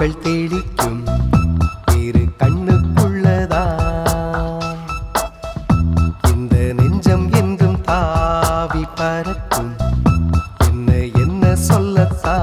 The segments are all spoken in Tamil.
பூக்கள் தெளிக்கும் இரு கண்ணுக்குள்ளதா இந்த நெஞ்சம் என்றும் தாவி பறக்கும் என்ன என்ன சொல்லத்தா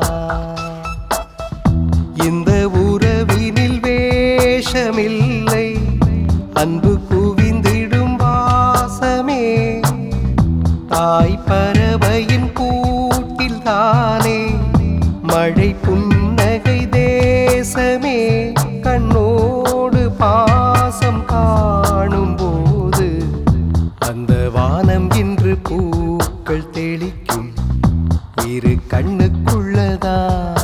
இந்த உறவினில் வேஷமில்லை அன்பு குவிந்திடும் வாசமே தாய் பறவையின் கூட்டில் தானே மழை புன்னகை தேசமே கண்ணோடு பாசம் காணும் போது அந்த வானம் இன்று பூக்கள் தெளிக்கும் இரு கண்ணுக்குள்ளதா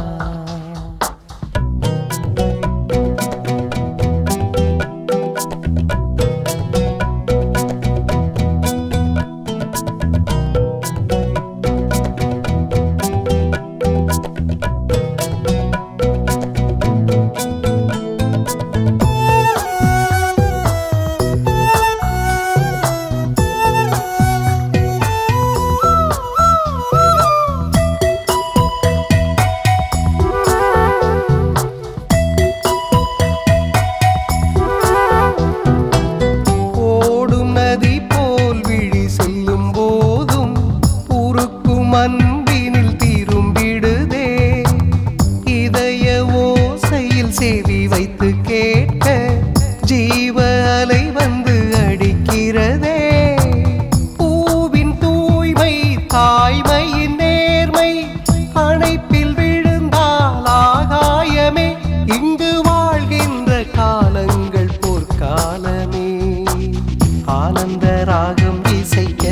ஓடும் நதி போல் விழி செல்லும் போதும் உருக்கும் அன்பினில் திரும்பிடுதே இதய ஓசையில் செவி வைத்து கேட்க ஜீவ அலை வந்து அடிக்கிறதே பூவின் தூய்மை தாய்மையின் நேர்மை அணைப்பில் விழுந்தால் ஆகாயமே இங்கு வாழ்கின்ற காலங்கள் போர்க்காலமே ஆனந்த ராகம் இசைக்க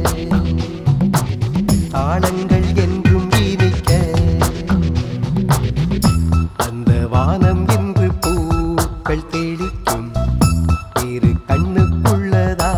தாளங்கள் என்றும் இனிக்க அந்த வானம் என்று பூக்கள் தெளிக்கும் இரு கண்ணுக்குள்ளதா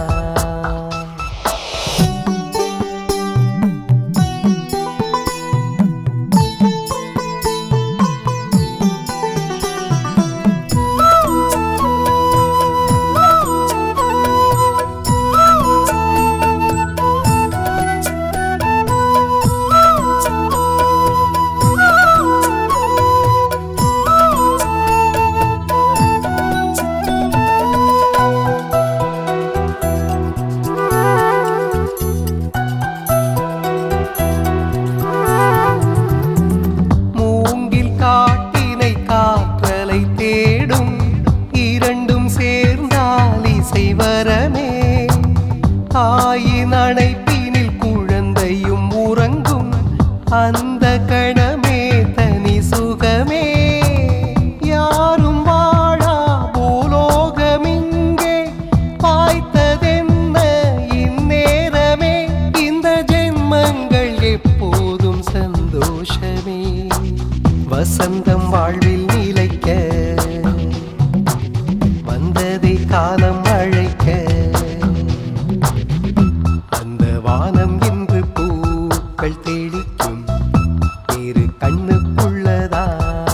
மூங்கில் காட்டினை காற்றலை தேடும் இரண்டும் சேர்ந்தால் இசை வரமே தாயின் அணைப்பினில் குழந்தையும் உறங்கும் அந்த கணமே தனி சுகமே யாரும் வாழா பூலோகமிங்கே வாய்த்ததென்ன இந்நேரமே இந்த ஜென்மங்கள் எப்போதும் சந்தோஷமே வசந்தம் வாழ்வில் நிலைக்க வந்ததை காலம் அழைக்க அந்த வானம் இன்று பூக்கள் தெளிக்கும் இரு கண்ணுக்குள்ளதா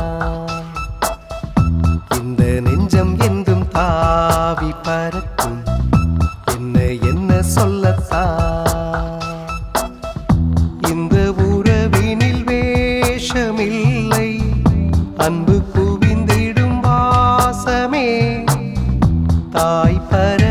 இந்த நெஞ்சம் என்றும் தாவி பறக்கும் என்ன என்ன சொல்லத்தா இந்த உறவினில் வேஷமில்லை அன்பு குவிந்திடும் வாசமே தாய் பற